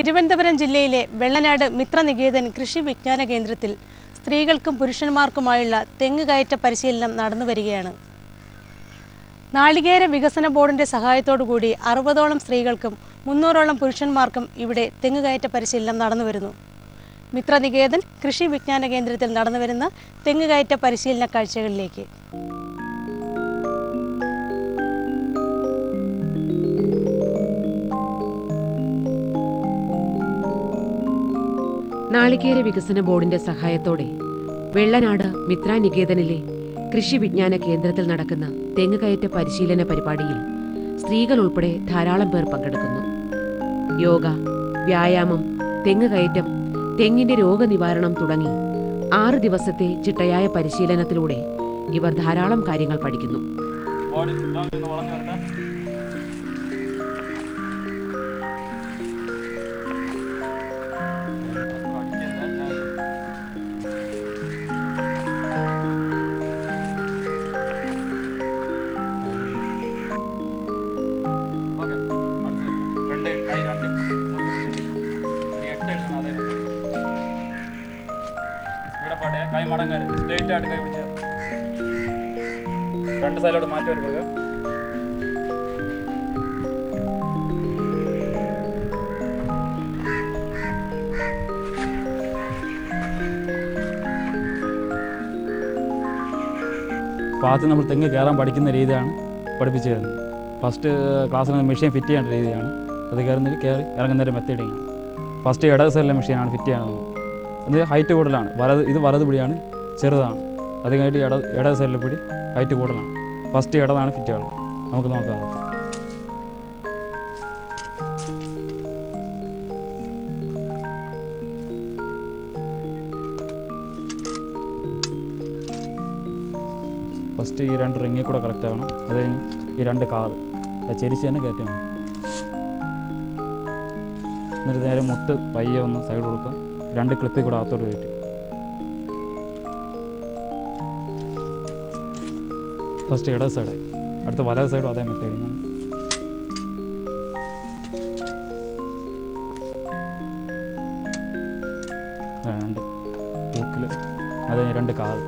തിരുവനന്തപുരം ജില്ലയിലെ വെള്ളനാട് മിത്രനികേതൻ കൃഷി വിജ്ഞാന കേന്ദ്രത്തിൽ സ്ത്രീകൾക്കും പുരുഷന്മാർക്കുമായുള്ള തെങ്ങ് കയറ്റ പരിശീലനം നടന്നു വരികയാണ് നാളികേര വികസന ബോർഡിന്റെ സഹായത്തോടുകൂടി അറുപതോളം സ്ത്രീകൾക്കും മുന്നൂറോളം പുരുഷന്മാർക്കും ഇവിടെ തെങ്ങ് കയറ്റ പരിശീലനം നടന്നു വരുന്നു മിത്രനികേതൻ കൃഷി വിജ്ഞാന കേന്ദ്രത്തിൽ നടന്നുവരുന്ന തെങ്ങ് കയറ്റ പരിശീലന കാഴ്ചകളിലേക്ക് നാളികേര വികസന ബോർഡിന്റെ സഹായത്തോടെ വെള്ളനാട് മിത്രാനികേതനിലെ കൃഷി വിജ്ഞാന കേന്ദ്രത്തിൽ നടക്കുന്ന തെങ്ങുകയറ്റ പരിശീലന പരിപാടിയിൽ സ്ത്രീകൾ ഉൾപ്പെടെ ധാരാളം പേർ പങ്കെടുക്കുന്നു യോഗ വ്യായാമം തെങ്ങ് കയറ്റം തെങ്ങിന്റെ രോഗനിവാരണം തുടങ്ങി ആറ് ദിവസത്തെ ചിട്ടയായ പരിശീലനത്തിലൂടെ ഇവർ ധാരാളം കാര്യങ്ങൾ പഠിക്കുന്നു ബോഡി ഒന്ന് വളഞ്ഞു വരട്ടെ രണ്ട് കൈ രണ്ട് ഇനി എട്ട് എഴുതണം അതേ ഇവിടെ പാട്ടെ കൈ മടങ്ങരുത് സ്ട്രേറ്റ് ആയിട്ട് കൈ പിടിച്ച് രണ്ട് സൈഡിലോട്ട് മാറ്റി വരുമ്പോൾ അപ്പോൾ ആദ്യം നമ്മൾ തെങ്ങ് കയറാൻ പഠിക്കുന്ന രീതിയാണ് പഠിപ്പിച്ചു തരുന്നത് ഫസ്റ്റ് ക്ലാസ്സിൽ മെഷീൻ ഫിറ്റ് ചെയ്യേണ്ട രീതിയാണ് അത് കയറുന്നതിൽ കയറി ഇറങ്ങുന്നൊരു മെത്തേഡിങ്ങാണ് ഫസ്റ്റ് ഇടത് സൈഡിലെ മെഷീനാണ് ഫിറ്റ് ചെയ്യണത് അത് ഹൈറ്റ് കൂടുതലാണ് വലത് ഇത് വലത് പിടിയാണ് ചെറുതാണ് അത് കഴിഞ്ഞിട്ട് ഇട ഇടത് സൈഡിലെ പിടി ഹൈറ്റ് കൂടുതലാണ് ഫസ്റ്റ് ഇടതാണ് ഫിറ്റ് ചെയ്യണം നമുക്ക് നോക്കാം ഫസ്റ്റ് ഈ രണ്ട് റിങ്ങിൽ കൂടെ കറക്റ്റ് ആവണം അത് കഴിഞ്ഞ് ഈ രണ്ട് കാറ് അത് ചെരിച്ച് തന്നെ കയറ്റണം എന്നിട്ട് നേരെ മുട്ട് പയ്യെ ഒന്ന് സൈഡ് കൊടുക്കുക രണ്ട് ക്ലിപ്പിൽ കൂടെ അകത്തോട്ട് കയറ്റി ഫസ്റ്റ് ഇടത് സൈഡായി അടുത്ത വലത് സൈഡും അതേ മെത്തേഡ് രണ്ട് തൂക്കിൽ അത് കഴിഞ്ഞ് രണ്ട് കാറ്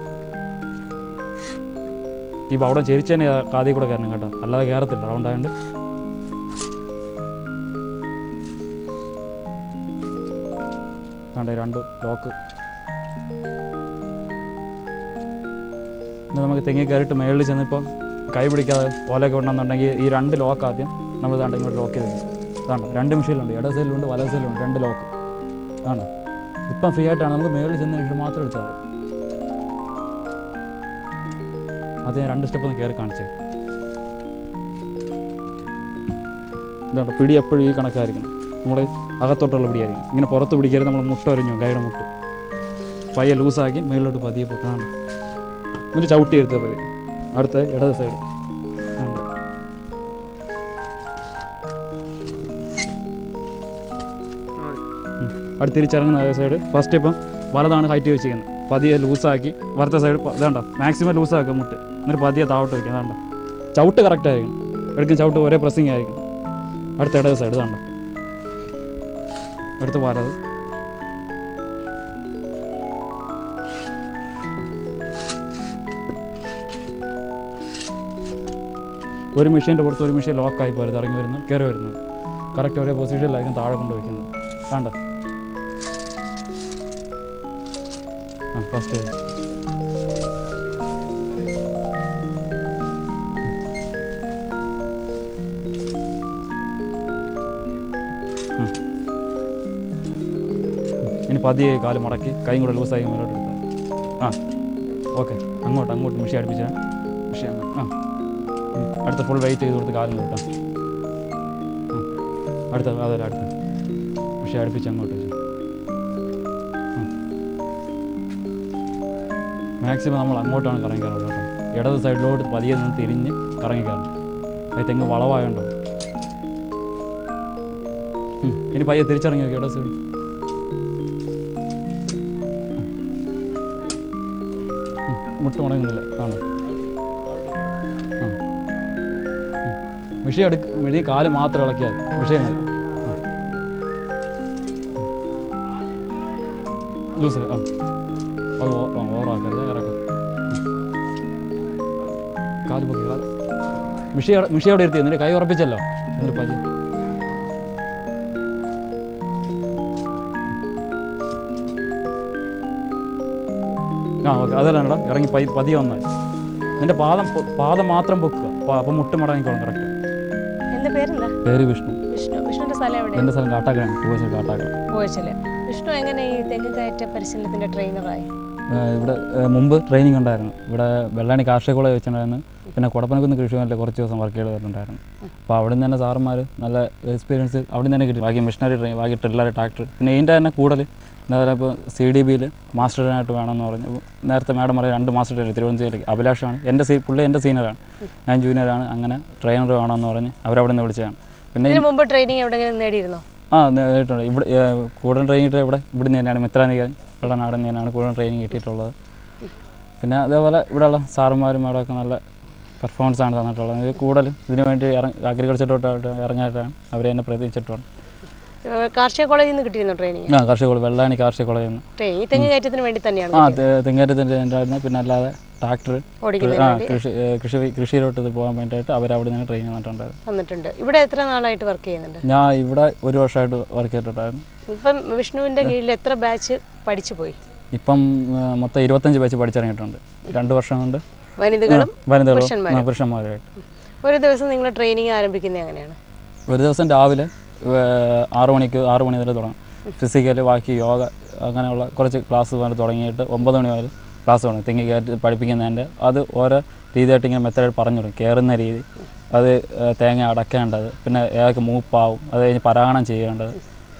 ഈ അവിടെ ചെരിച്ച് തന്നെ കാതിൽ കൂടെ കയറണം കേട്ടോ അല്ലാതെ കയറത്തില്ല റൗണ്ടായതുകൊണ്ട് വേണ്ട രണ്ട് ലോക്ക് ഇന്ന് നമുക്ക് തെങ്ങി കയറിയിട്ട് മേളിൽ ചെന്നിപ്പോൾ കൈ പിടിക്കാതെ ഓലയൊക്കെ ഉണ്ടെന്നുണ്ടെങ്കിൽ ഈ രണ്ട് ലോക്ക് ആദ്യം നമ്മൾ ഇതാണ്ട് ഇങ്ങോട്ട് ലോക്ക് ചെയ്ത് ഇതാണ്ട് രണ്ട് മെഷീനിലുണ്ട് ഇട സൈഡിലുണ്ട് വല സൈഡിലുണ്ട് രണ്ട് ലോക്ക് ആണ് ഇപ്പം ഫ്രീ ആയിട്ടാണ് നമുക്ക് മേളിൽ ചെന്നതിന് ശേഷം മാത്രം എടുത്താൽ മതി അത് ഞാൻ രണ്ട് സ്റ്റെപ്പ് ഒന്ന് കയറി കാണിച്ചേ ഇതാണ് പിടി എപ്പോഴും ഈ കണക്കായിരിക്കണം നമ്മുടെ അകത്തോട്ടുള്ള പിടിയായിരിക്കും ഇങ്ങനെ പുറത്ത് പിടിക്കരുത് നമ്മൾ മുട്ട ഒരഞ്ഞു കൈയുടെ മുട്ട് പയ്യെ ലൂസാക്കി മേളിലോട്ട് പതിയെ പൊട്ടാണ് എന്നിട്ട് ചവിട്ടി എടുത്താൽ മതി അടുത്ത ഇടത് സൈഡ് അടുത്ത് തിരിച്ചിറങ്ങുന്ന അതേ സൈഡ് ഫസ്റ്റ് ഇപ്പം വലതാണ് ഹൈറ്റ് വെച്ചിരിക്കുന്നത് പതിയെ ലൂസാക്കി വലത്തെ സൈഡ് ഇതാണ്ട മാക്സിമം ലൂസാക്കുക മുട്ട് എന്നിട്ട് പതിയെ താവട്ട് വയ്ക്കുക അതാണ്ട ചവിട്ട് കറക്റ്റ് ആയിരിക്കണം എടുക്കുന്ന ചവിട്ട് ഒരേ പ്രസ്സിങ് ആയിരിക്കണം അടുത്ത ഇടത് സൈഡ് ഇതാണ്ട അടുത്ത് വലത് ഒരു മെഷീൻ്റെ പുറത്ത് ഒരു മെഷീൻ ലോക്കായി പോരുത് ഇറങ്ങി വരുന്നു കയറി വരുന്നത് കറക്റ്റ് ഒരേ പൊസിഷനിലായിരിക്കും താഴെ കൊണ്ട് വയ്ക്കുന്നത് വേണ്ട ആ ഫസ്റ്റ് ഇനി പതിയെ കാല് മടക്കി കൈയും കൂടെ ലൂസായി മുന്നോട്ട് എടുത്താൽ ആ ഓക്കെ അങ്ങോട്ട് അങ്ങോട്ട് മിഷി അടുപ്പിച്ചാൽ മിഷി അങ്ങോട്ട് ആ ഉം. അടുത്ത ഫുൾ വെയിറ്റ് ചെയ്ത് കൊടുത്ത് കാലും കിട്ടാം അടുത്ത അതല്ല അടുത്ത മിഷി അടുപ്പിച്ച് അങ്ങോട്ട് വെച്ചു മാക്സിമം നമ്മൾ അങ്ങോട്ടാണ് കറങ്ങി കയറുന്നത് കേട്ടോ ഇടത് സൈഡിലോട്ട് പതിയെ നിന്ന് തിരിഞ്ഞ് കറങ്ങി കയറണം അത് തെങ്ങ് വളവായോണ്ടോ ഉം. ഇനി പയ്യെ തിരിച്ചിറങ്ങി നോക്കി ഇടത് സൈഡ് മുട്ട് മുടങ്ങുന്നില്ല ആണ് വിഷയം എടുക്ക വിഴി കാല് മാത്രം ഇളക്കിയാൽ വിഷയം മതി. ആ. ലൂസ് ആ അത് ഓ- ആ, ഓവറാക്കരുത് ഇറക്കും കാല് പൊക്കി കാല് മിഷി അവിടെ- മിഷി അവിടെ ഇരുത്തി എന്നിട്ട് കൈ ഉറപ്പിച്ചല്ലോ എന്നിട്ട് പതി ആ ഓക്കെ അതല്ലാണ്ടോ ഇറങ്ങി പതി പതിയെ വന്നാൽ നിന്റെ പാദം പൊ- പാദം മാത്രം പൊക്കുക അപ്പം മുട്ട് മടങ്ങിക്കോളും കറക്റ്റ് എൻ്റെ പേരെന്താ പേര് വിഷ്ണു വിഷ്ണു വിഷ്ണുവിൻ്റെ സ്ഥലം എവിടെയാണ് എൻ്റെ സ്ഥലം കാട്ടാക്കലാണ് ടൂറിസ്റ്റ് കാട്ടാക്കല പോയച്ചില് വിഷ്ണു എങ്ങനെ ഈ തെങ്ങ് കയറ്റ പരിശീലനത്തിൻ്റെ ട്രെയിനറായി ഏഹ് ഇവിടെ ഏഹ് മുമ്പ് ട്രെയിനിങ് ഉണ്ടായിരുന്നു ഇവിടെ വെള്ളാണി കാർഷിക കോളേജ് വെച്ചിട്ടുണ്ടായിരുന്നു പിന്നെ കുടപ്പനക്കുന്ന് കൃഷി ഭവനിൽ കുറച്ച് ദിവസം വർക്ക് ചെയ്ത് വരുന്നുണ്ടായിരുന്നു അപ്പോൾ അവിടെ നിന്ന് തന്നെ സാറന്മാർ നല്ല എക്സ്പീരിയൻസ് അവിടെ നിന്ന് തന്നെ കിട്ടി ബാക്കി മിഷനറി ട്രെയിൻ ബാക്കി ട്രില്ലർ ട്രാക്ടർ പിന്നെ ഇതിൻ്റെ തന്നെ കൂടുതൽ എന്താ ഇപ്പോൾ സി ഡി ബിയിൽ മാസ്റ്ററായിട്ട് വേണമെന്ന് പറഞ്ഞു അപ്പോൾ നേരത്തെ മാഡം പറയും രണ്ട് മാസ്റ്റർ ട്രെയിനർ തിരുവനന്തപുരത്തേക്ക് അഭിലാഷാണ് എൻ്റെ സീ പുള്ളി എൻ്റെ സീനിയറാണ് ഞാൻ ജൂനിയറാണ് അങ്ങനെ ട്രെയിനർ വേണമെന്ന് പറഞ്ഞ് അവരവിടെ നിന്ന് വിളിച്ചതാണ് പിന്നെ ഇതിനു മുമ്പ് ട്രെയിനിങ് എവിടെയെങ്കിലും നേടിയിരുന്നോ ആ നേരിട്ടുണ്ട് ഇവിടെ ഏഹ്, കൂടുതൽ ട്രെയിനിങ് ഇവിടെ ഇവിടെ നിന്ന് തന്നെയാണ് മിത്രാനികൻ ഇവിടെ നാടൻ തന്നെയാണ് കൂടുതൽ ട്രെയിനിങ് കിട്ടിയിട്ടുള്ളത് പിന്നെ അതേപോലെ ഇവിടെയുള്ള സാറുമാരും അവിടെ ഒക്കെ നല്ല പെർഫോമൻസ് ആണ് തന്നിട്ടുള്ളത് ഇത് കൂടുതലും ഇതിനു വേണ്ടി ഇറങ്ങി അഗ്രികൾച്ചറോട്ടായിട്ട് ഇറങ്ങിയിട്ടാണ് അവർ എന്നെ പ്രതീക്ഷിച്ചിട്ടുള്ളത് ഏഹ് കാർഷിക കോളേജിൽ നിന്ന് കിട്ടിയിരുന്നോ ട്രെയിനിങ് ആ കാർഷിക കോളേജ് വെള്ളാണി കാർഷിക കോളേജിൽ നിന്ന് ട്രെയിനിങ് ഈ തെങ്ങ് കയറ്റത്തിന് വേണ്ടി തന്നെയാണ് ആ തെങ്ങേറ്റത്തിൻ്റെ ഉണ്ടായിരുന്നു പിന്നെ അല്ലാതെ ട്രാക്ടർ ഓടിക്കുന്നതിന് ആ വേണ്ടി കൃഷി ഏഹ്, കൃഷി കൃഷിയിലോട്ട് ഇത് പോകാൻ വേണ്ടിയിട്ട് അവർ അവിടെ നിന്ന് ട്രെയിനിങ് തന്നിട്ടുണ്ടായിരുന്നു തന്നിട്ടുണ്ട് ഇവിടെ എത്ര നാളായിട്ട് വർക്ക് ചെയ്യുന്നുണ്ട് ഞാൻ ഇവിടെ ഒരു വർഷമായിട്ട് വർക്ക് ചെയ്തിട്ടുണ്ടായിരുന്നു ഇപ്പം വിഷ്ണുവിൻ്റെ കീഴിൽ എത്ര ബാച്ച് പഠിച്ചു പോയി ഇപ്പം ഏഹ്, മൊത്തം ഇരുപത്തഞ്ച് ബാച്ച് പഠിച്ചിറങ്ങിയിട്ടുണ്ട് രണ്ട് വർഷം കൊണ്ട് വനിതകളും വനിതകളും പുരുഷന്മാരും. ആ, പുരുഷന്മാരുമായിട്ട് ഒരു ദിവസം നിങ്ങൾ ട്രെയിനിങ് ആരംഭിക്കുന്നത് എങ്ങനെയാണ് ഒരു ദിവസം രാവിലെ ഏർ, ആറ് മണിക്ക് ആറ് മണി മുതൽ തുടങ്ങും ഫിസിക്കൽ ബാക്കി യോഗ അങ്ങനെയുള്ള കുറച്ച് ക്ലാസ് വരെ തുടങ്ങിയിട്ട് ഒമ്പത് മണി വരെ ക്ലാസ് തുടങ്ങും തെങ്ങി കയറ്റി പഠിപ്പിക്കുന്നതിൻ്റെ അത് ഓരോ രീതിയായിട്ട് ഇങ്ങനെ മെത്തേഡ് പറഞ്ഞു കൊടുക്കും കയറുന്ന രീതി അത് ഏർ, തേങ്ങ അടക്കേണ്ടത് പിന്നെ ഏതൊക്കെ മൂപ്പാവും അത് കഴിഞ്ഞ് പരാഗണം ചെയ്യേണ്ടത്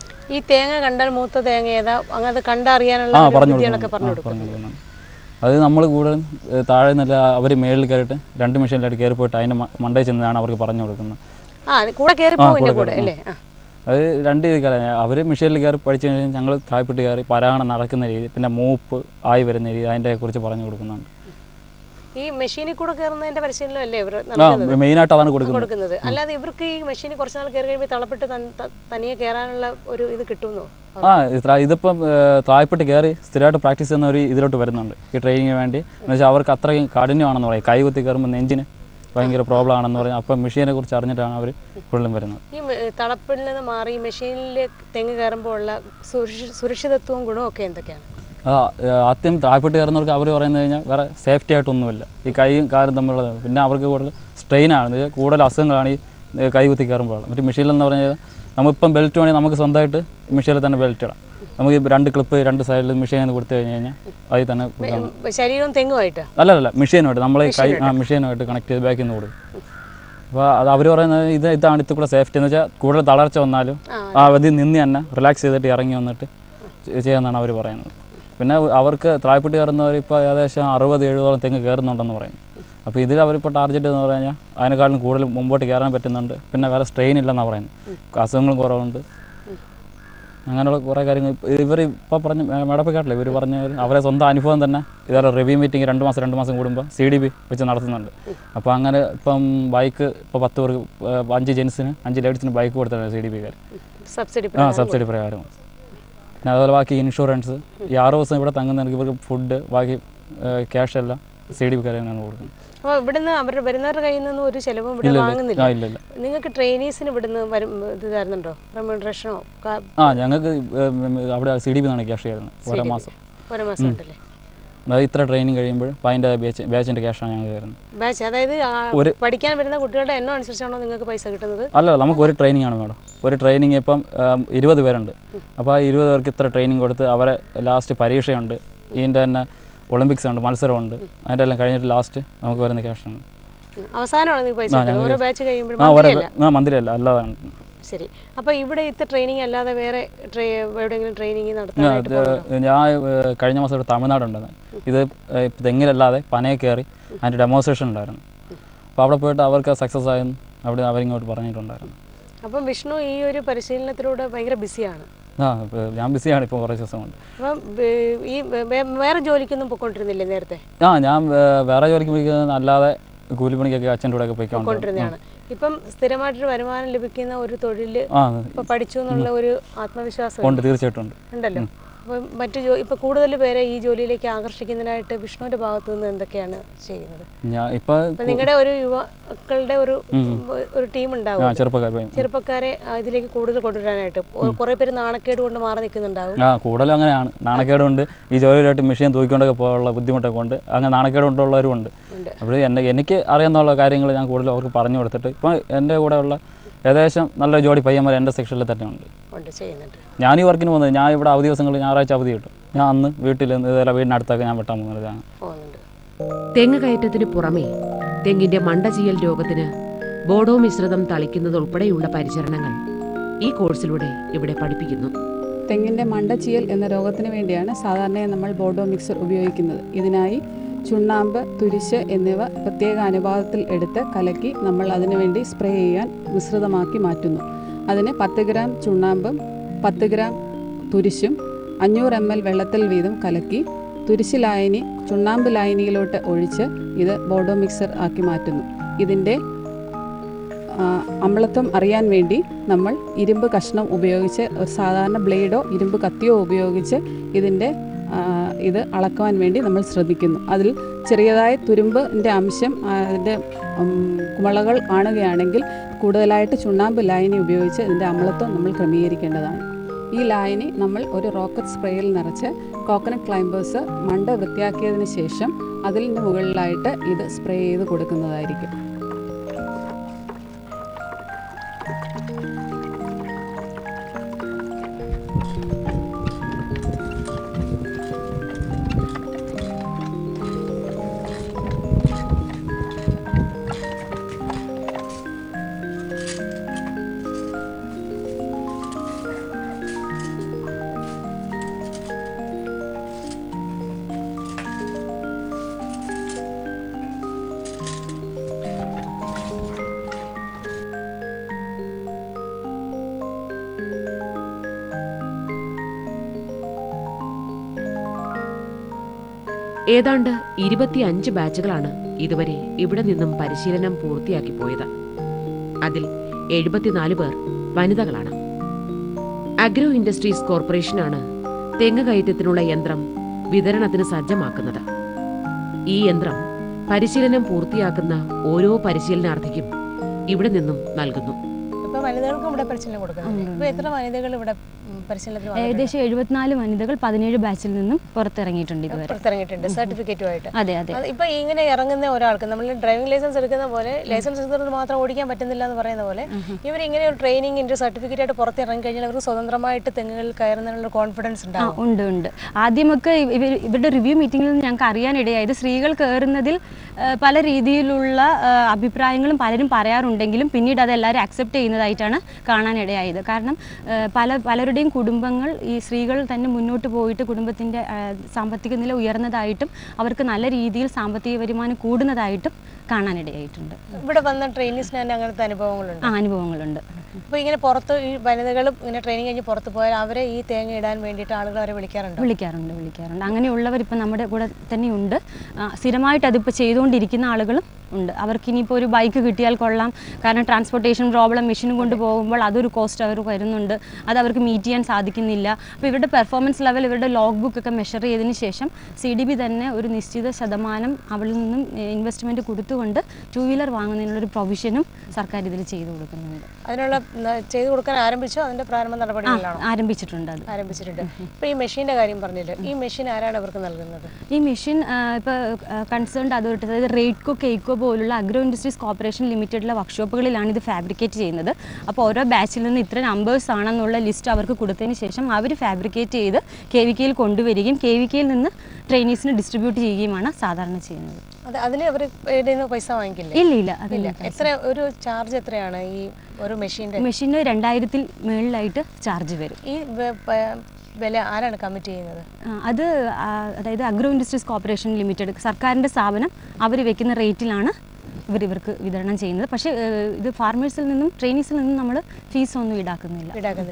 ഈ തേങ്ങ കണ്ടാൽ മൂത്ത തേങ്ങ ഏതാ അങ്ങനെ കണ്ടറിയാനുള്ള ആ ഒരു പറഞ്ഞു ബുദ്ധികളൊക്കെ കൊടുക്കും പറഞ്ഞു ആ, കൊടുക്കും പറഞ്ഞു കൊടുക്കുന്നുണ്ട് അത് നമ്മൾ കൂടുതലും ഏർ, താഴെ നിന്നല്ല അവർ മേളിൽ കയറിയിട്ട് രണ്ട് മെഷീനിലായിട്ട് കയറി പോയിട്ട് അതിൻ്റെ മണ്ടയിൽ ചെന്നാണ് അവർക്ക് പറഞ്ഞു കൊടുക്കുന്നത് ആ കൂടെ കയറി ആ, പോകും കൂടെ കൂടെ കയറി, അല്ലേ ആ അത് രണ്ട് രീതിക്കാണ് അവർ മിഷീനിൽ കയറി പഠിച്ചു കഴിഞ്ഞാൽ ഞങ്ങൾ താഴ്പ്പെട്ട് കയറി പരാഗണം നടക്കുന്ന രീതി പിന്നെ മൂപ്പ് ആയി വരുന്ന രീതി അതിൻ്റെ കുറിച്ച് പറഞ്ഞു കൊടുക്കുന്നുണ്ട് ഈ മെഷീനിൽ കൂടെ കയറുന്നതിന്റെ പരിശീലനം അല്ലേ ഇവർ ആ മെയിനായിട്ട് അതാണ് കൊടുക്കുന്നത് കൊടുക്കുന്നത് അല്ലാതെ ഇവർക്ക് ഈ മെഷീനിൽ കുറച്ച് നാൾ കയറി കഴിയുമ്പോൾ തളപ്പെട്ട് തൻ- ത- തനിയെ കയറാനുള്ള ഒരു ഇത് കിട്ടുന്നു ആ ഇത്ര ഇതിപ്പം ഏർ, താഴ്പ്പെട്ട് കയറി സ്ഥിരമായിട്ട് പ്രാക്ടീസ് ചെയ്യുന്ന ഒരു ഇതിലോട്ട് വരുന്നുണ്ട് ഈ ട്രെയിനിങ്ങിന് വേണ്ടി എന്ന് വെച്ചാൽ അവർക്ക് അത്രയും കാഠിന്യമാണെന്ന് പറയും കൈ കുത്തി കയറുമ്പോൾ നെഞ്ചിന് ഭയങ്കര പ്രോബ്ലം ആണെന്ന് പറയും അപ്പം മെഷീനെ കുറിച്ച് അറിഞ്ഞിട്ടാണ് അവർ കൂടുതലും വരുന്നത് ഈ മെ- തളപ്പിൽ നിന്ന് മാറി ഈ മെഷീനിൽ തെങ്ങ് കയറുമ്പോൾ ഉള്ള സുരക്ഷ- സുരക്ഷിതത്വവും ഗുണവും ഒക്കെ എന്തൊക്കെയാണ് ആ ഏർ, ആദ്യം താഴ്പ്പെട്ട് കയറുന്നവർക്ക് അവർ പറയുന്നത് കഴിഞ്ഞാൽ വേറെ സേഫ്റ്റി ആയിട്ടൊന്നുമില്ല ഈ കൈയും കാലും തമ്മിലുള്ളത് പിന്നെ അവർക്ക് കൂടുതൽ സ്ട്രെയിനാണ് എന്ന് വെച്ചാൽ കൂടുതൽ അസുഖങ്ങളാണ് ഈ ഏർ, കൈ കുത്തി കയറുമ്പോൾ മറ്റു മെഷീനിലെന്ന് പറഞ്ഞാൽ നമ്മളിപ്പം ബെൽറ്റ് വേണമെങ്കിൽ നമുക്ക് സ്വന്തമായിട്ട് മെഷീനിൽ തന്നെ ബെൽറ്റ് ഇടാം നമുക്ക് ഈ രണ്ട് ക്ലിപ്പ് രണ്ട് സൈഡിൽ മെഷീനിൽ കൊടുത്തു കഴിഞ്ഞ് കഴിഞ്ഞാൽ അതിൽ തന്നെ കൊടുക്കാം. ശരീരവും തെങ്ങുമായിട്ട് അല്ല അല്ല മെഷീനുമായിട്ട് നമ്മൾ കൈ ആ മെഷീനുമായിട്ട് കണക്ട് ചെയ്ത് ബാക്കിൽ നിന്ന് കൊടുക്കും അപ്പോൾ അത് അവർ പറയുന്നത് ഇത് ഇതാണ് ഇത്തിരി കൂടെ സേഫ്റ്റി എന്ന് വെച്ചാൽ കൂടുതൽ തളർച്ച വന്നാലും ആ, ആ അതിൽ നിന്ന് തന്നെ റിലാക്സ് ചെയ്തിട്ട് ഇറങ്ങി വന്നിട്ട് ചെ- ചെയ്യാമെന്നാണ് അവർ പറയുന്നത് പിന്നെ അവർക്ക് താഴ്പ്പെട്ട് കയറുന്നവർ ഇപ്പോൾ ഏകദേശം അറുപത് എഴുപതോളം തെങ്ങ് കയറുന്നുണ്ടെന്ന് പറയും അപ്പോൾ ഇതിൽ അവരിപ്പോൾ ടാർഗറ്റ് എന്ന് പറഞ്ഞാൽ അതിനെക്കാളും കൂടുതൽ മുമ്പോട്ട് കയറാൻ പറ്റുന്നുണ്ട് പിന്നെ വേറെ സ്ട്രെയിൻ ഇല്ലെന്നാണ് പറയുന്നത് അസുഖങ്ങളും കുറവുണ്ട് അങ്ങനെയുള്ള കുറേ കാര്യങ്ങൾ ഇവർ ഇപ്പോൾ പറഞ്ഞ് മേടപ്പിക്കാട്ടില്ല ഇവർ പറഞ്ഞ അവരെ സ്വന്തം അനുഭവം തന്നെ ഇതേപോലെ റിവ്യൂ മീറ്റിംഗ് രണ്ട് മാസം രണ്ട് മാസം കൂടുമ്പോൾ സി ഡി ബി വെച്ച് നടത്തുന്നുണ്ട് അപ്പോൾ അങ്ങനെ ഇപ്പം ബൈക്ക് ഇപ്പോൾ പത്ത് പേർക്ക് ഏർ അഞ്ച് ജെൻസിന് അഞ്ച് ലേഡീസിന് ബൈക്ക് കൊടുത്തിട്ടുണ്ട് സി ഡി ബിക്കാർ സബ്സിഡി ആ സബ്സിഡി പ്രകാരം പിന്നെ അതുപോലെ ബാക്കി ഇൻഷുറൻസ് ഈ ആറ് ദിവസം ഇവിടെ തങ്ങുന്നവർക്ക് ഇവർക്ക് ഫുഡ് ബാക്കി ക്യാഷ് എല്ലാം സി ഡി ബിക്കാർ തന്നെയാണ് കൊടുക്കുന്നത് അപ്പോൾ ഇവിടുന്ന് അവർ വരുന്നവരുടെ കയ്യിൽ നിന്നും ഒരു ചെലവും ഇവിടെ ഇല്ല ഇല്ല വാങ്ങുന്നില്ല ആ ഇല്ല ഇല്ല നിങ്ങൾക്ക് ട്രെയിനീസിന് ഇവിടുന്ന് വരും ഇത് തരുന്നുണ്ടോ റെമ്യൂണറേഷനോ ആ ഞങ്ങൾക്ക് ഏർ അവിടെ സി ഡി ബി നിന്നാണ് ക്യാഷ് തരുന്നത് ഓരോ മാസം ഒരു മാസം ഉണ്ടല്ലേ അതായത് ഇത്ര ട്രെയിനിങ് കഴിയുമ്പോൾ അപ്പോൾ അതിൻ്റെ ബാച്ച് ബാച്ചിൻ്റെ ക്യാഷാണ് ഞങ്ങൾക്ക് തരുന്നത് ബാച്ച് അതായത് ആ ഒരു- പഠിക്കാൻ വരുന്ന കുട്ടികളുടെ എണ്ണം അനുസരിച്ചാണോ നിങ്ങൾക്ക് പൈസ കിട്ടുന്നത് അല്ല നമുക്ക് ഒരു ട്രെയിനിങ് ആണ് മേഡം ഒരു ട്രെയിനിങ് ഇപ്പം ഉം, ഇരുപത് പേരുണ്ട് അപ്പോൾ ആ ഇരുപത് പേർക്ക് ഇത്ര ട്രെയിനിങ് കൊടുത്ത് അവരെ ലാസ്റ്റ് പരീക്ഷയുണ്ട് ഇതിൻ്റെ തന്നെ ഒളിമ്പിക്സ് ഉണ്ട് മത്സരമുണ്ട് അതിൻ്റെ എല്ലാം കഴിഞ്ഞിട്ട് ലാസ്റ്റ് നമുക്ക് വരുന്ന ക്യാഷാണ് ഉം. അവസാനമാണ് നിങ്ങൾക്ക് പൈസ കിട്ടുന്നത് ഓരോ ബാച്ച് കഴിയുമ്പോഴും ആ ഒരേ monthly അല്ല. ആ മന്ദിരമല്ല അല്ലാതാണ് ശരി അപ്പോൾ ഇവിടെ ഇത്തെ ട്രെയിനിങ് അല്ലാതെ വേറെ ട്രെ- എവിടെയെങ്കിലും ട്രെയിനിങ് ഞാൻ നടത്താനായിട്ട് ഇത് ഞാൻ ഏർ, കഴിഞ്ഞ മാസം ഇവിടെ തമിഴ്നാടുണ്ടായിരുന്നു ഇത് ഏർ, ഇപ്പം തെങ്ങിലല്ലാതെ പനയെ കയറി അതിൻ്റെ ഡെമോൺസ്ട്രേഷൻ ഉണ്ടായിരുന്നു അപ്പോൾ അവിടെ പോയിട്ട് അവർക്ക് സക്സസ് ആയെന്ന് അവിടെ അവരിങ്ങോട്ട് പറഞ്ഞിട്ടുണ്ടായിരുന്നു അപ്പം വിഷ്ണു ഈ ഒരു പരിശീലനത്തിലൂടെ ഭയങ്കര ബിസിയാണ് ആ ഇപ്പൊ ഞാൻ ബിസിയാണ് ഇപ്പോൾ കുറച്ച് ദിവസം കൊണ്ട് അപ്പം വേ- ഈ വേ- വേ- വേറെ ജോലിക്കൊന്നും പൊയ്ക്കൊണ്ടിരുന്നില്ലേ നേരത്തെ ആ ഞാൻ വേ- വേറെ ജോലിക്ക് പോയിക്കുന്നത് അല്ലാതെ കൂലിപ്പണിക്കൊക്കെ അച്ഛൻ്റെ കൂടെ ഒക്കെ പോയിക്കൊണ്ട് കൊണ്ടിരുന്നതാണ് ഇപ്പം സ്ഥിരമായിട്ടൊരു വരുമാനം ലഭിക്കുന്ന ഒരു തൊഴിൽ ആ ഇപ്പൊ പഠിച്ചു എന്നുള്ള ഒരു ആത്മവിശ്വാസം ഉണ്ട് തീർച്ചയായിട്ടും ഉണ്ട് ഉണ്ടല്ലോ അപ്പം മറ്റു ജോ ഇപ്പം കൂടുതൽ പേരെ ഈ ജോലിയിലേക്ക് ആകർഷിക്കുന്നതിനായിട്ട് വിഷ്ണുവിൻ്റെ ഭാഗത്തു നിന്ന് എന്തൊക്കെയാണ് ചെയ്യുന്നത് ഞാൻ ഇപ്പോൾ അപ്പം നിങ്ങളുടെ ഒരു യുവാക്കളുടെ ഒരു ഒരു ടീം ഉണ്ടാവും ആ ചെറുപ്പക്കാർ ചെറുപ്പക്കാരെ ആ, ഇതിലേക്ക് കൂടുതൽ കൊണ്ടുവരാനായിട്ട് കുറേ പേര് നാണക്കേട് കൊണ്ട് മാറി നിൽക്കുന്നുണ്ടാവും ആ കൂടുതലും അങ്ങനെയാണ് നാണക്കേടുണ്ട് ഈ ജോലിയിലായിട്ട് മെഷീൻ തൂക്കിക്കൊണ്ടൊക്കെ പോകാനുള്ള ബുദ്ധിമുട്ടൊക്കെ ഉണ്ട് അങ്ങനെ നാണക്കേട് കൊണ്ടുള്ളവരും ഉണ്ട് ഉണ്ട്. അപ്പോൾ എന്നെ എനിക്ക് അറിയാവുന്ന കാര്യങ്ങൾ ഞാൻ കൂടുതൽ അവർക്ക് പറഞ്ഞു കൊടുത്തിട്ട് ഇപ്പോൾ എൻ്റെ കൂടെ ഉള്ള ഏകദേശം നല്ല ജോഡി പയ്യന്മാർ എൻ്റെ സെക്ഷനിൽ തന്നെ ഉണ്ട് ഉണ്ട് ചെയ്യുന്നുണ്ട് ഞാൻ ഈ വർക്കിന് പോകുന്നത് ഞാൻ ഇവിടെ അവധി ദിവസങ്ങളിൽ ഞായറാഴ്ച അവധി കിട്ടും ഞാൻ അന്ന് വീട്ടിൽ ഇതുപോലെ വീടിനടുത്തൊക്കെ ഞാൻ വെട്ടാൻ പോകുന്നത് ഞാൻ പോകുന്നുണ്ട് തെങ്ങ് കയറ്റത്തിന് പുറമെ തെങ്ങിന്റെ മണ്ടചീയൽ രോഗത്തിന് ബോഡോ മിശ്രിതം തളിക്കുന്നതുൾപ്പെടെയുള്ള പരിചരണങ്ങൾ ഈ കോഴ്സിലൂടെ ഇവിടെ പഠിപ്പിക്കുന്നു തെങ്ങിൻ്റെ മണ്ടച്ചിയൽ എന്ന രോഗത്തിന് വേണ്ടിയാണ് സാധാരണയായി നമ്മൾ ബോഡോ മിക്സർ ഉപയോഗിക്കുന്നത് ഇതിനായി ചുണ്ണാമ്പ് തുരിശ് എന്നിവ പ്രത്യേക അനുപാതത്തിൽ എടുത്ത് കലക്കി നമ്മൾ അതിനുവേണ്ടി സ്പ്രേ ചെയ്യാൻ മിശ്രിതമാക്കി മാറ്റുന്നു അതിന് പത്ത് ഗ്രാം ചുണ്ണാമ്പും പത്ത് ഗ്രാം തുരിശും അഞ്ഞൂറ് എം എൽ വെള്ളത്തിൽ വീതം കലക്കി തുരിശ് ലായനി ചുണ്ണാമ്പ് ലായനിയിലോട്ട് ഒഴിച്ച് ഇത് ബോഡോ മിക്സർ ആക്കി മാറ്റുന്നു ഇതിൻ്റെ ആ, അമ്ലത്വം അറിയാൻ വേണ്ടി നമ്മൾ ഇരുമ്പ് കഷ്ണം ഉപയോഗിച്ച് ഒരു സാധാരണ ബ്ലേഡോ ഇരുമ്പ് കത്തിയോ ഉപയോഗിച്ച് ഇതിൻ്റെ ആ, ഇത് അളക്കുവാൻ വേണ്ടി നമ്മൾ ശ്രദ്ധിക്കുന്നു അതിൽ ചെറിയതായ തുരുമ്പിൻ്റെ അംശം ആ, അതിൻ്റെ ഉം, കുമളകൾ കാണുകയാണെങ്കിൽ കൂടുതലായിട്ട് ചുണ്ണാമ്പ് ലായനി ഉപയോഗിച്ച് ഇതിൻ്റെ അമ്ലത്വം നമ്മൾ ക്രമീകരിക്കേണ്ടതാണ് ഈ ലായനി നമ്മൾ ഒരു റോക്കറ്റ് സ്പ്രേയിൽ നിറച്ച് കോക്കനട്ട് ക്ലൈംബേഴ്സ് മണ്ട വൃത്തിയാക്കിയതിന് ശേഷം അതിൻ്റെ മുകളിലായിട്ട് ഇത് സ്പ്രേ ചെയ്ത് കൊടുക്കുന്നതായിരിക്കും ഏതാണ്ട് ഇരുപത്തിയഞ്ച് ബാച്ചുകളാണ് ഇതുവരെ ഇവിടെ നിന്നും പരിശീലനം പൂർത്തിയാക്കി പോയത് അതിൽ എഴുപത്തിനാല് പേർ വനിതകളാണ് അഗ്രോ ഇൻഡസ്ട്രീസ് കോർപ്പറേഷനാണ് തെങ്ങ് കയറ്റത്തിനുള്ള യന്ത്രം വിതരണത്തിന് സജ്ജമാക്കുന്നത് ഈ യന്ത്രം പരിശീലനം പൂർത്തിയാക്കുന്ന ഓരോ പരിശീലനാർത്ഥിക്കും ഇവിടെ നിന്നും നൽകുന്നു ഇപ്പൊ വനിതകൾക്കും ഇവിടെ പരിശീലനം കൊടുക്കുന്നുണ്ട് ഉണ്ട്, ഇപ്പൊ എത്ര വനിതകൾ ഇവിടെ ഉം, പരിശീലനത്തിന് വന്നിട്ടുണ്ട്? ഏകദേശം എഴുപത്തിനാല് വനിതകൾ പതിനേഴ് ബാച്ചിൽ നിന്നും പുറത്തിറങ്ങിയിട്ടുണ്ട് ഇതുവരെ പുറത്തിറങ്ങിയിട്ടുണ്ട് സർട്ടിഫിക്കറ്റുമായിട്ട് അതെ അതെ അത് ഇപ്പൊ ഇങ്ങനെ ഇറങ്ങുന്ന ഒരാൾക്ക് നമ്മൾ ഡ്രൈവിംഗ് ലൈസൻസ് എടുക്കുന്ന പോലെ ലൈസൻസ് എടുത്തിട്ട് മാത്രം ഓടിക്കാൻ പറ്റുന്നില്ല എന്ന് പറയുന്ന പോലെ ഇവർ ഇങ്ങനെ ഒരു ട്രെയിനിങ്ങിന്റെ സർട്ടിഫിക്കറ്റ് ആയിട്ട് പുറത്തിറങ്ങി കഴിഞ്ഞാൽ അവർക്ക് സ്വതന്ത്രമായിട്ട് തെങ്ങുകളിൽ കയറുന്നതിനുള്ള കോൺഫിഡൻസ് ആ ഉണ്ടാവും ഉണ്ട് ഉണ്ട് ആദ്യമൊക്കെ ഇവ- ഇവർ ഇവരുടെ റിവ്യൂ മീറ്റിംഗിൽ നിന്ന് ഞങ്ങൾക്ക് അറിയാനിടയായത് സ്ത്രീകൾ കയറുന്നതിൽ ആ, പല രീതിയിലുള്ള ആ, അഭിപ്രായങ്ങളും പലരും പറയാറുണ്ടെങ്കിലും പിന്നീട് അത് എല്ലാവരും അക്സെപ്റ്റ് ചെയ്യുന്നതായിട്ടാണ് കാണാനിടയായത് കാരണം ആ, പല പലരുടെയും കുടുംബങ്ങൾ ഈ സ്ത്രീകൾ തന്നെ മുന്നോട്ട് പോയിട്ട് കുടുംബത്തിൻ്റെ സാമ്പത്തിക നില ഉയർന്നതായിട്ടും അവർക്ക് നല്ല രീതിയിൽ സാമ്പത്തിക വരുമാനം കൂടുന്നതായിട്ടും കാണാനിടയായിട്ടുണ്ട് ഇവിടെ വന്ന ട്രെയിനീസിന് തന്നെ അങ്ങനത്തെ അനുഭവങ്ങളുണ്ട് ആ അനുഭവങ്ങളുണ്ട് അപ്പൊ ഇങ്ങനെ പുറത്ത് ഈ വനിതകളും ഇങ്ങനെ ട്രെയിനിങ് കഴിഞ്ഞ് പുറത്ത് പോയാൽ അവരെ ഈ തേങ്ങ ഇടാൻ വേണ്ടിയിട്ട് ആളുകൾ അവരെ വിളിക്കാറുണ്ട് വിളിക്കാറുണ്ട് വിളിക്കാറുണ്ട് അങ്ങനെയുള്ളവർ ഇപ്പം നമ്മുടെ കൂടെ തന്നെയുണ്ട് ആ, സ്ഥിരമായിട്ട് അതിപ്പോൾ ചെയ്തുകൊണ്ടിരിക്കുന്ന ആളുകളും ഉണ്ട് അവർക്ക് ഇനിയിപ്പോൾ ഒരു ബൈക്ക് കിട്ടിയാൽ കൊള്ളാം കാരണം ട്രാൻസ്പോർട്ടേഷൻ പ്രോബ്ലം മെഷീനും കൊണ്ട് പോകുമ്പോൾ അതൊരു കോസ്റ്റ് അവർ വരുന്നുണ്ട് അത് അവർക്ക് മീറ്റ് ചെയ്യാൻ സാധിക്കുന്നില്ല അപ്പോൾ ഇവരുടെ പെർഫോമൻസ് ലെവൽ ഇവരുടെ ലോഗ് ബുക്ക് ഒക്കെ മെഷർ ചെയ്തതിന് ശേഷം സി ഡി ബി തന്നെ ഒരു നിശ്ചിത ശതമാനം അവളിൽ നിന്നും ഇൻവെസ്റ്റ്മെൻറ്റ് കൊടുത്തുകൊണ്ട് ടൂ വീലർ വാങ്ങുന്നതിനുള്ളൊരു പ്രൊവിഷനും സർക്കാർ ഇതിൽ ചെയ്തു കൊടുക്കുന്നുണ്ട് അതിനുള്ള ന- ചെയ്തു കൊടുക്കാൻ ആരംഭിച്ചോ അതിന്റെ പ്രാരംഭ ആ നടപടികളിലാണോ ആരംഭിച്ചിട്ടുണ്ട് അത് ആരംഭിച്ചിട്ടുണ്ട് ഇപ്പൊ ഈ മെഷീന്റെ കാര്യം പറഞ്ഞില്ല ഈ മെഷീൻ ആരാണ് അവർക്ക് നൽകുന്നത് ഈ മെഷീൻ ഇപ്പോൾ കൺസേൺഡ് അതോറിറ്റി അതായത് റേഡ്കോ കെയ്ക്കോ പോലുള്ള അഗ്രോ ഇൻഡസ്ട്രീസ് കോർപ്പറേഷൻ ലിമിറ്റഡിലെ വർക്ക്ഷോപ്പുകളിലാണ് ഇത് ഫാബ്രിക്കേറ്റ് ചെയ്യുന്നത് അപ്പോൾ ഓരോ ബാച്ചിൽ നിന്ന് ഇത്ര നമ്പേഴ്സ് ആണെന്നുള്ള ലിസ്റ്റ് അവർക്ക് കൊടുത്തതിന് ശേഷം അവർ ഫാബ്രിക്കേറ്റ് ചെയ്ത് കെ വി കെയിൽ കൊണ്ടുവരികയും കെ വി കെയിൽ നിന്ന് ട്രെയിനീസിന് ഡിസ്ട്രിബ്യൂട്ട് ചെയ്യുകയുമാണ് സാധാരണ ചെയ്യുന്നത് അത് അതിന് അവർ നിന്ന് പൈസ വാങ്ങിക്കില്ലേ ഇല്ല ഇല്ല അതില്ല എത്ര ഒരു ചാർജ് എത്രയാണ് ഈ ഒരു മെഷീന്റെ മെഷീന് രണ്ടായിരത്തിൽ മുകളിലായിട്ട് ചാർജ് വരും ഈ വെ- പ- വില ആരാണ് കമ്മിറ്റ് ചെയ്യുന്നത് ആ, അത് ആ, അതായത് അഗ്രോ ഇൻഡസ്ട്രീസ് കോർപ്പറേഷൻ ലിമിറ്റഡ് സർക്കാരിൻ്റെ സ്ഥാപനം അവർ വെക്കുന്ന റേറ്റിലാണ് ഇവർ ഇവർക്ക് വിതരണം ചെയ്യുന്നത് പക്ഷേ ഏഹ്, ഇത് ഫാർമേഴ്സിൽ നിന്നും ട്രെയിനീസിൽ നിന്നും നമ്മൾ ഫീസ് ഒന്നും ഈടാക്കുന്നില്ല ഈടാക്കുന്നില്ല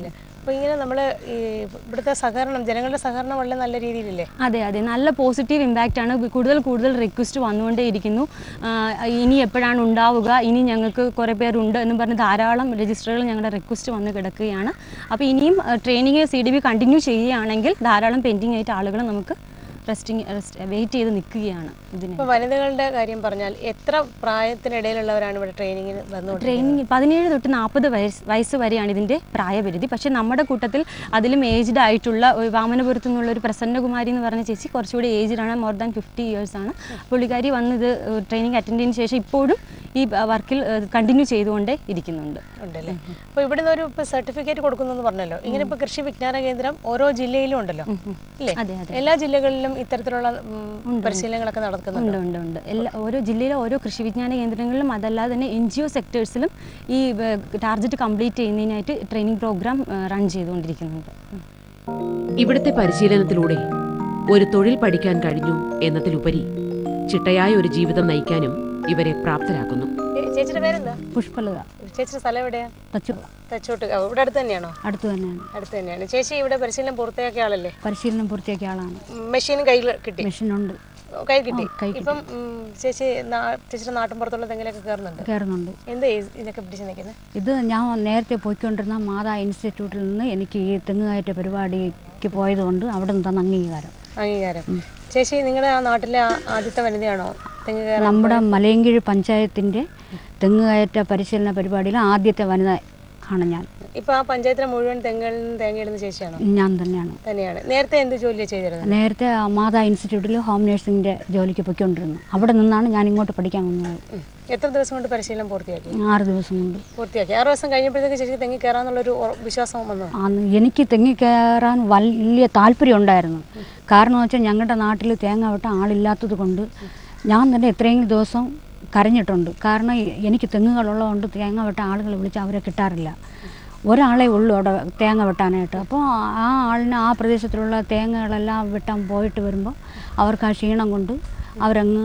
അപ്പോൾ ഇങ്ങനെ നമ്മൾ ഈ ഇവിടുത്തെ സഹകരണം ജനങ്ങളുടെ സഹകരണം വളരെ നല്ല രീതിയിലില്ലേ അതെ അതെ നല്ല പോസിറ്റീവ് ഇമ്പാക്റ്റ് ആണ് കൂടുതൽ കൂടുതൽ റിക്വസ്റ്റ് വന്നുകൊണ്ടേയിരിക്കുന്നു ആ, ഇനി എപ്പോഴാണ് ഉണ്ടാവുക ഇനി ഞങ്ങൾക്ക് കുറേ പേരുണ്ട് എന്ന് പറഞ്ഞ് ധാരാളം രജിസ്റ്ററുകൾ ഞങ്ങളുടെ റിക്വസ്റ്റ് വന്ന് കിടക്കുകയാണ് അപ്പോൾ ഇനിയും training C D B continue ചെയ്യുകയാണെങ്കിൽ ധാരാളം പെൻഡിങ് ആയിട്ട് ആളുകൾ നമുക്ക് റെസ്റ്റിംഗ് വെയിറ്റ് ചെയ്ത് നിൽക്കുകയാണ് ഇതിന് ഇപ്പോൾ വനിതകളുടെ കാര്യം പറഞ്ഞാൽ എത്ര പ്രായത്തിനിടയിലുള്ളവരാണ് ഇവിടെ ട്രെയിനിങ്ങിന് വന്നുകൊണ്ട് ട്രെയിനിങ് പതിനേഴ് തൊട്ട് നാൽപ്പത് വയസ്സ് വയസ്സ് വരെയാണ് ഇതിൻ്റെ പ്രായപരിധി പക്ഷേ നമ്മുടെ കൂട്ടത്തിൽ അതിലും ഏജ്ഡ് ആയിട്ടുള്ള ഒരു വാമനപുരത്തു നിന്നുള്ള ഒരു പ്രസന്നകുമാരി എന്ന് പറഞ്ഞ ചേച്ചി കുറച്ചുകൂടി ഏജ്ഡ് ആണ് മോർ ദാൻ ഫിഫ്റ്റി ഇയേഴ്സ് ആണ് പുള്ളിക്കാരി വന്ന് ഇത് ട്രെയിനിങ് അറ്റൻഡ് ചെയ്തതിന് ശേഷം ഇപ്പോഴും ഈ വർക്കിൽ കണ്ടിന്യൂ ചെയ്തുകൊണ്ടേ ഇരിക്കുന്നുണ്ട് ഉണ്ടല്ലേ അപ്പോൾ ഇവിടുന്ന് ഒരു ഇപ്പോൾ സർട്ടിഫിക്കറ്റ് കൊടുക്കുന്നു എന്ന് പറഞ്ഞല്ലോ ഇങ്ങനെ ഇപ്പോൾ കൃഷി വിജ്ഞാന കേന്ദ്രം ഓരോ ജില്ലയിലും ഉണ്ടല്ലോ ഇല്ലേ അതെ അതെ എല്ലാ ജില്ലകളിലും ഇത്തരത്തിലുള്ള ഉം, പരിശീലനങ്ങളൊക്കെ നടക്കുന്നുണ്ട് ഉണ്ട് ഉണ്ട് ഉണ്ട് എല്ലാ ഓരോ ജില്ലയിലെ ഓരോ കൃഷി വിജ്ഞാന കേന്ദ്രങ്ങളിലും അതല്ലാതെ തന്നെ എൻ ജി ഒ സെക്ടേഴ്സിലും ഈ ടാർഗറ്റ് കംപ്ലീറ്റ് ചെയ്യുന്നതിനായിട്ട് ട്രെയിനിങ് പ്രോഗ്രാം റൺ ചെയ്തുകൊണ്ടിരിക്കുന്നുണ്ട് ഉം. ഇവിടുത്തെ പരിശീലനത്തിലൂടെ ഒരു തൊഴിൽ പഠിക്കാൻ കഴിഞ്ഞു എന്നതിലുപരി ചിട്ടയായ ഒരു ജീവിതം നയിക്കാനും ഇവരെ പ്രാപ്തരാക്കുന്നു ഏ, ചേച്ചിയുടെ പേരെന്താ പുഷ്പലത ചേച്ചിയുടെ സ്ഥലം എവിടെയാ തച്ചു തച്ചോട്ട് ആ, ഇവിടെ അടുത്ത് തന്നെയാണോ അടുത്ത് തന്നെയാണ് അടുത്ത് തന്നെയാണ് ചേച്ചി ഇവിടെ പരിശീലനം പൂർത്തിയാക്കിയ ആളല്ലേ പരിശീലനം പൂർത്തിയാക്കിയ ആളാണ് ഉം, മെഷീൻ കയ്യിൽ കിട്ടി മെഷീനുണ്ട് കയ്യിൽ കിട്ടി കൈ കിട്ടി. ഇപ്പം ഉം, ചേച്ചി നാ- ചേച്ചിയുടെ നാട്ടിൻപുറത്തുള്ള തെങ്ങിലൊക്കെ കയറുന്നുണ്ട് കയറുന്നുണ്ട് എന്താ ഈ ഇതിനൊക്കെ പിടിച്ച് നിൽക്കുന്നത് ഇത് ഞാൻ നേരത്തെ പോയിക്കൊണ്ടിരുന്ന മാതാ ഇൻസ്റ്റിറ്റ്യൂട്ടിൽ നിന്ന് എനിക്ക് ഈ തെങ്ങുകയറ്റ പരിപാടിക്ക് പോയതുകൊണ്ട് അവിടെ നിന്ന് തന്ന അംഗീകാരം അംഗീകാരം ചേച്ചി നിങ്ങളുടെ ആ നാട്ടിലെ ആ- ആദ്യത്തെ വനിതയാണോ തെങ്ങ് കയറാൻ നമ്മുടെ മലയങ്കിഴ് പഞ്ചായത്തിൻ്റെ തെങ്ങുകയറ്റ പരിശീലന പരിപാടിയിലെ ആദ്യത്തെ വനിത ആണ് ഞാൻ ഇപ്പൊ ആ പഞ്ചായത്തിലെ മുഴുവൻ തെങ്ങുകളിൽ നിന്ന് തേങ്ങയിടുന്ന ചേച്ചിയാണോ ഞാൻ തന്നെയാണ് തന്നെയാണ് നേരത്തെ എന്ത് ജോലിയാണ് ചെയ്തിരുന്നത് നേരത്തെ മാതാ ഇൻസ്റ്റിറ്റ്യൂട്ടിൽ ഹോം നേഴ്സിംഗിൻ്റെ ജോലിക്ക് പോയിക്കൊണ്ടിരുന്നു അവിടെ നിന്നാണ് ഞാൻ ഇങ്ങോട്ട് പഠിക്കാൻ വന്നത് ഉം. എത്ര ദിവസം കൊണ്ട് പരിശീലനം പൂർത്തിയാക്കി ആറ് ദിവസം കൊണ്ട് പൂർത്തിയാക്കി ആറ് ദിവസം കഴിഞ്ഞപ്പോഴത്തേക്ക് ചേച്ചിക്ക് തെങ്ങി കയറാന്നുള്ളൊരു ഉറ- വിശ്വാസം വന്നു അന്ന് എനിക്ക് തെങ്ങി കയറാൻ വലിയ താല്പര്യം ഉണ്ടായിരുന്നു കാരണം വെച്ചാൽ ഞങ്ങളുടെ നാട്ടിൽ തേങ്ങ വെട്ട ആളില്ലാത്തത് കൊണ്ട് ഞാൻ തന്നെ എത്രയെങ്കിലും ദിവസം കരഞ്ഞിട്ടുണ്ട് കാരണം എ- എനിക്ക് തെങ്ങുകളുള്ളതുകൊണ്ട് തേങ്ങ വെട്ട ആളുകൾ വിളിച്ച് അവരെ കിട്ടാറില്ല ഒരാളെ ഉള്ളൂ അവിടെ തേങ്ങ വെട്ടാനായിട്ട് അപ്പോൾ ആ ആളിന് ആ പ്രദേശത്തിലുള്ള തേങ്ങകളെല്ലാം വെട്ടാൻ പോയിട്ട് വരുമ്പോൾ അവർക്ക് ആ ക്ഷീണം കൊണ്ട് അവരങ്ങ്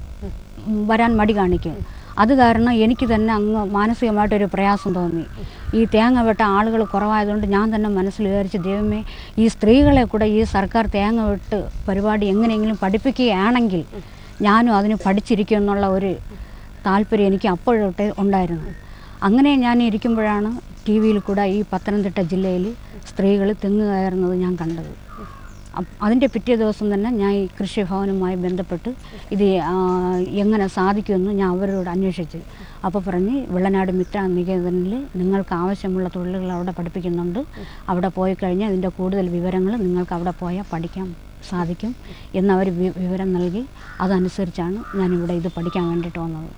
ഉം, വരാൻ മടി കാണിക്കും അത് കാരണം എനിക്ക് തന്നെ അങ്ങ് മാനസികമായിട്ടൊരു പ്രയാസം തോന്നി ഈ തേങ്ങ വെട്ട ആളുകൾ കുറവായതുകൊണ്ട് ഞാൻ തന്നെ മനസ്സിൽ വിചാരിച്ച് ദൈവമേ ഈ സ്ത്രീകളെ കൂടെ ഈ സർക്കാർ തേങ്ങ വെട്ട് പരിപാടി എങ്ങനെയെങ്കിലും പഠിപ്പിക്കുകയാണെങ്കിൽ ഞാനും അതിന് പഠിച്ചിരിക്കും എന്നുള്ള ഒരു താല്പര്യം എനിക്ക് അപ്പോഴൊട്ടേ ഉണ്ടായിരുന്നു അങ്ങനെ ഞാൻ ഇരിക്കുമ്പോഴാണ് ടി വിയിൽ കൂടെ ഈ പത്തനംതിട്ട ജില്ലയിൽ സ്ത്രീകൾ തെങ്ങ് കയറുന്നത് ഞാൻ കണ്ടത് അപ്പ് അതിൻ്റെ പിറ്റേ ദിവസം തന്നെ ഞാൻ ഈ കൃഷിഭവനുമായി ബന്ധപ്പെട്ട് ഇത് ആ, എങ്ങനെ സാധിക്കുമെന്ന് ഞാൻ അവരോട് അന്വേഷിച്ചു അപ്പോൾ പറഞ്ഞ് വെള്ളനാട് മിത്ര നികേതനിൽ നിങ്ങൾക്ക് ആവശ്യമുള്ള തൊഴിലുകൾ അവിടെ പഠിപ്പിക്കുന്നുണ്ട് അവിടെ പോയി കഴിഞ്ഞാൽ ഇതിൻ്റെ കൂടുതൽ വിവരങ്ങൾ നിങ്ങൾക്ക് അവിടെ പോയാൽ പഠിക്കാൻ സാധിക്കും എന്നവർ വി- വിവരം നൽകി അതനുസരിച്ചാണ് ഞാനിവിടെ ഇത് പഠിക്കാൻ വേണ്ടിയിട്ട് വന്നത്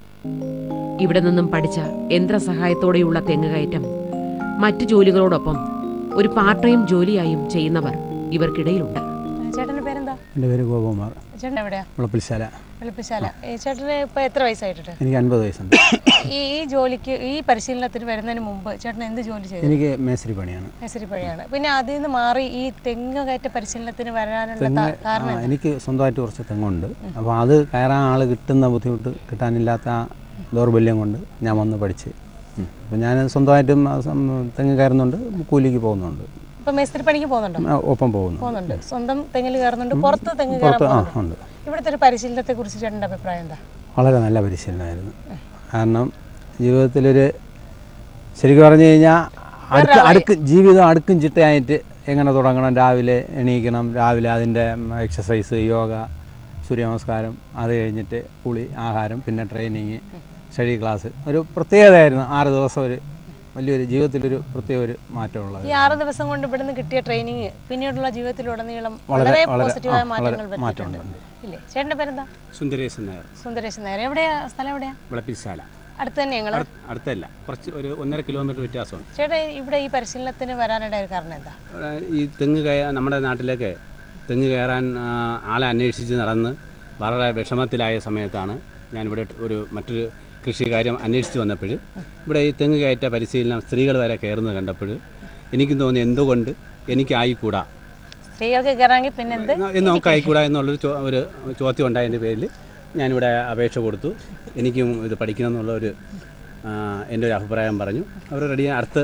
ഇവിടെ നിന്നും പഠിച്ച യന്ത്രസഹായത്തോടെയുള്ള തെങ്ങുകയറ്റം മറ്റു ജോലികളോടൊപ്പം ഒരു പാർട്ട് ടൈം ജോലിയായും ചെയ്യുന്നവർ ഇവർക്കിടയിലുണ്ട് ചേട്ടന്റെ പേരെന്താ എൻ്റെ പേര് ഗോപകുമാർ ചേട്ടൻ എവിടെയാ മുളപ്പിൽശാല വെളുപ്പിശാല ഈ ചേട്ടന് ഇപ്പൊ എത്ര വയസ്സായിട്ടുണ്ട് എനിക്ക് അൻപത് വയസ്സുണ്ട് ഈ ഈ ജോലിക്ക് ഈ പരിശീലനത്തിന് വരുന്നതിന് മുമ്പ് ചേട്ടൻ എന്ത് ജോലി ചെയ്തു എനിക്ക് മേസ്ത്രി പണിയാണ് മേസരിപ്പഴയാണ് പിന്നെ അതിൽ നിന്ന് മാറി ഈ തെങ്ങ് കയറ്റ പരിശീലനത്തിന് വരാനുള്ള തെങ്ങ് ത- കാരണം ആ, എനിക്ക് സ്വന്തമായിട്ട് കുറച്ച് തെങ്ങുണ്ട് അപ്പോൾ അത് കയറാൻ ആൾ കിട്ടുന്ന ബുദ്ധിമുട്ട് കിട്ടാനില്ലാത്ത ആ ദൗർബല്യം കൊണ്ട് ഞാൻ വന്ന് പഠിച്ച് അപ്പോൾ ഞാൻ സ്വന്തമായിട്ടും ആ സം- തെങ്ങ് കയറുന്നുണ്ട് കൂലിക്ക് പോകുന്നുണ്ട് ഇപ്പൊ മേസ്ത്രി പണിക്ക് പോകുന്നുണ്ടോ ആ, ഒപ്പം പോകുന്നു പോകുന്നുണ്ട് സ്വന്തം തെങ്ങിൽ കയറുന്നുണ്ട് പുറത്ത് തെങ്ങ് കയറാൻ പുറത്ത് ആ പോകുന്നുണ്ട് ഉണ്ട് ഇവിടുത്തെ ഒരു പരിശീലനത്തെ കുറിച്ച് ചേട്ടൻ്റെ അഭിപ്രായം എന്താ വളരെ നല്ല പരിശീലനമായിരുന്നു കാരണം ജീവിതത്തിലൊരു ശരിക്കും പറഞ്ഞു കഴിഞ്ഞാൽ അടുക്ക് അടുക്ക് ജീവിതം അടുക്കും ചിട്ടയായിട്ട് എങ്ങനെ തുടങ്ങണം രാവിലെ എണീക്കണം രാവിലെ അതിൻ്റെ എക്സസൈസ് യോഗ സൂര്യനമസ്കാരം അത് കഴിഞ്ഞിട്ട് കുളി ആഹാരം പിന്നെ ട്രെയിനിങ് സ്റ്റഡി ക്ലാസ് ഒരു പ്രത്യേകതയായിരുന്നു ആറ് ദിവസം ഒരു വലിയൊരു ജീവിതത്തിലൊരു പ്രത്യേക ഒരു മാറ്റമുള്ളത് ഈ ആറ് ദിവസം കൊണ്ട് ഇവിടുന്ന് കിട്ടിയ ട്രെയിനിങ് പിന്നീടുള്ള ജീവിതത്തിലുടനീളം വളരെ- വളരെ വളരെ- പോസിറ്റീവായ ആ, മാറ്റങ്ങൾ വളരെ വരുത്തിയിട്ടുണ്ട് മാറ്റമുണ്ട്. ഇല്ലേ ചേട്ടൻ്റെ പേരെന്താ സുന്ദരേശൻ നായർ സുന്ദരേശൻ നായർ എവിടെയാ സ്ഥലം എവിടെയാ വിളപ്പിശാല അടുത്ത് തന്നെ ഞങ്ങൾ അടു- അടുത്തല്ല കുറച്ച് ഒരു ഒന്നര കിലോമീറ്റർ വ്യത്യാസമുണ്ട് ചേട്ടാ ഇവിടെ ഈ പരിശീലനത്തിന് വരാനിടയ ഒരു കാരണം എന്താ ഇവിടെ ഈ തെങ്ങ് കയ നമ്മുടെ നാട്ടിലേക്ക് തെങ്ങ് കയറാൻ ആ, ആളെ അന്വേഷിച്ച് നടന്ന് വളരെ വിഷമത്തിലായ സമയത്താണ് ഞാനിവിടെ ഒരു മറ്റൊരു കൃഷി കാര്യം അന്വേഷിച്ച് വന്നപ്പോൾ ഇവിടെ ഈ തെങ്ങ് കയറ്റ പരിശീലനം സ്ത്രീകൾ വരെ കയറുന്നത് കണ്ടപ്പോൾ എനിക്കും തോന്നി എന്തുകൊണ്ട് എനിക്കായിക്കൂടാ സ്ത്രീകൾക്ക് കയറാമെങ്കിൽ പിന്നെ എന്ത് എന്ന് നമുക്ക് ആയിക്കൂടാ എന്നുള്ളൊരു ചോ- ഒരു ചോദ്യം ഉണ്ടായതിൻ്റെ പേരിൽ ഞാനിവിടെ അപേക്ഷ കൊടുത്തു എനിക്കും ഇത് പഠിക്കണം എന്നുള്ള ഒരു ആ, എൻ്റെ ഒരു അഭിപ്രായം പറഞ്ഞു അവർ റെഡി അടുത്ത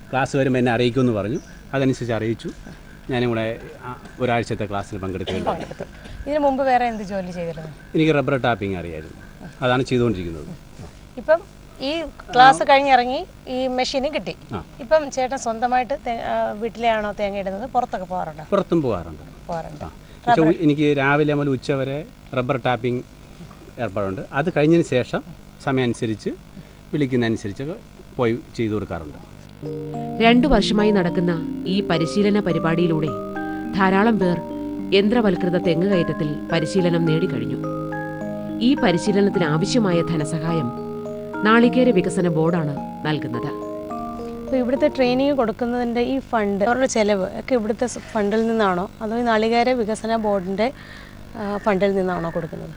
ക്ലാസ് വരുമ്പോൾ എന്നെ അറിയിക്കുമെന്ന് പറഞ്ഞു അതനുസരിച്ച് അറിയിച്ചു ഞാനും കൂടെ ആ ഒരാഴ്ചത്തെ ക്ലാസ്സിൽ പങ്കെടുക്കുകയുണ്ടായി പങ്കെടുത്തു ഇതിനു മുമ്പ് വേറെ എന്ത് ജോലി ചെയ്തിരുന്നു എനിക്ക് റബ്ബർ ടാപ്പിംഗ് അറിയായിരുന്നു അതാണ് ചെയ്തുകൊണ്ടിരിക്കുന്നത് ഇപ്പം ഈ ക്ലാസ് കഴിഞ്ഞിറങ്ങി ഈ മെഷീനും കിട്ടി ആ. ഇപ്പം ചേട്ടൻ സ്വന്തമായിട്ട് തേ- ആ, വീട്ടിലെയാണോ തേങ്ങ ഇടുന്നത് പുറത്തൊക്കെ പോകാറുണ്ടോ പുറത്തും പോകാറുണ്ട് പോകാറുണ്ട് ആ പക്ഷേ എനിക്ക് രാവിലെ മുതൽ ഉച്ച വരെ റബ്ബർ ടാപ്പിംഗ് ഏർപ്പാടുണ്ട് അത് കഴിഞ്ഞതിന് ശേഷം സമയമനുസരിച്ച് വിളിക്കുന്നതനുസരിച്ചൊക്കെ പോയി ചെയ്തു കൊടുക്കാറുണ്ട് രണ്ടു വർഷമായി നടക്കുന്ന ഈ പരിശീലന പരിപാടിയിലൂടെ ധാരാളം പേർ യന്ത്രവൽകൃത തെങ്ങ് കയറ്റത്തിൽ പരിശീലനം നേടിക്കഴിഞ്ഞു ഈ പരിശീലനത്തിന് ആവശ്യമായ ധനസഹായം നാളികേര വികസന ബോർഡാണ് നൽകുന്നത് അപ്പോൾ ഇവിടുത്തെ ട്രെയിനിങ് കൊടുക്കുന്നതിൻ്റെ ഈ ഫണ്ട് അവരുടെ ചിലവ് ഒക്കെ ഇവിടുത്തെ സ് ഫണ്ടിൽ നിന്നാണോ അതോ ഈ നാളികേര വികസന ബോർഡിൻ്റെ ആ, ഫണ്ടിൽ നിന്നാണോ കൊടുക്കുന്നത്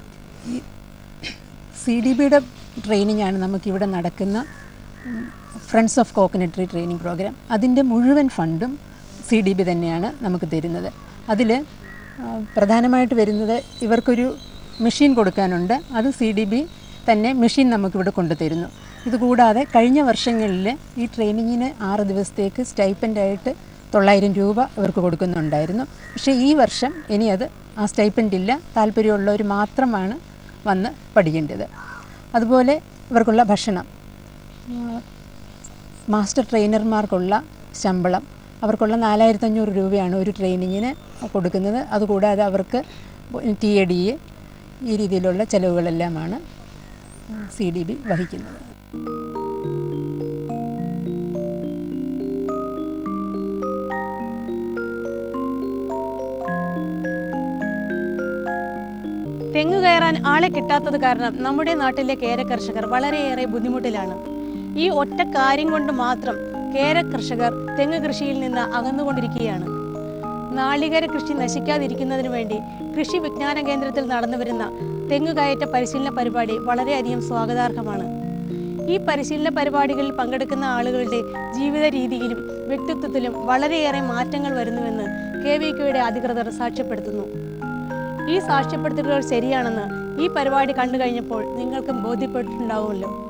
സി ഡി ബിയുടെ ട്രെയിനിങ് ആണ് നമുക്കിവിടെ നടക്കുന്ന friends of coconut tree training programme അതിൻ്റെ മുഴുവൻ ഫണ്ടും സി ഡി ബി തന്നെയാണ് നമുക്ക് തരുന്നത് അതിൽ പ്രധാനമായിട്ട് വരുന്നത് ഇവർക്കൊരു മെഷീൻ കൊടുക്കാനുണ്ട് അത് സി ഡി ബി തന്നെ മെഷീൻ നമുക്കിവിടെ കൊണ്ടുതരുന്നു ഇതുകൂടാതെ കഴിഞ്ഞ വർഷങ്ങളിൽ ഈ ട്രെയിനിങ്ങിന് ആറ് ദിവസത്തേക്ക് സ്റ്റൈപ്പൻ്റായിട്ട് തൊള്ളായിരം രൂപ ഇവർക്ക് കൊടുക്കുന്നുണ്ടായിരുന്നു പക്ഷേ ഈ വർഷം ഇനി അത് ആ സ്റ്റൈപ്പൻ്റ് ഇല്ല താല്പര്യമുള്ളവർ മാത്രമാണ് വന്ന് പഠിക്കേണ്ടത് അതുപോലെ ഇവർക്കുള്ള ഭക്ഷണം ആ, മാസ്റ്റർ ട്രെയിനർമാർക്കുള്ള ശമ്പളം അവർക്കുള്ള നാലായിരത്തഞ്ഞൂറ് രൂപയാണ് ഒരു ട്രെയിനിങ്ങിന് കൊടുക്കുന്നത് അതുകൂടാതെ അവർക്ക് ടി എ ഡി എ ഈ രീതിയിലുള്ള ചിലവുകളെല്ലാമാണ് സി ഡി ബി വഹിക്കുന്നത് തെങ്ങ് കയറാൻ ആളെ കിട്ടാത്തത് കാരണം നമ്മുടെ നാട്ടിലെ കേര കർഷകർ വളരെയേറെ ബുദ്ധിമുട്ടിലാണ് ഈ ഒറ്റ കാര്യം കൊണ്ട് മാത്രം കേര കർഷകർ തെങ്ങ് കൃഷിയിൽ നിന്ന് അകന്നുകൊണ്ടിരിക്കുകയാണ് നാളികേര കൃഷി നശിക്കാതിരിക്കുന്നതിന് വേണ്ടി കൃഷി വിജ്ഞാന കേന്ദ്രത്തിൽ നടന്നുവരുന്ന തെങ്ങ് കയറ്റ പരിശീലന പരിപാടി വളരെയധികം സ്വാഗതാർഹമാണ് ഈ പരിശീലന പരിപാടികളിൽ പങ്കെടുക്കുന്ന ആളുകളുടെ ജീവിത രീതിയിലും വ്യക്തിത്വത്തിലും വളരെയേറെ മാറ്റങ്ങൾ വരുന്നുവെന്ന് കെ വി കെയുടെ അധികൃതർ സാക്ഷ്യപ്പെടുത്തുന്നു ഈ സാക്ഷ്യപ്പെടുത്തലുകൾ ശരിയാണെന്ന് ഈ പരിപാടി കണ്ടു കഴിഞ്ഞപ്പോൾ നിങ്ങൾക്കും ബോധ്യപ്പെട്ടിട്ടുണ്ടാവുമല്ലോ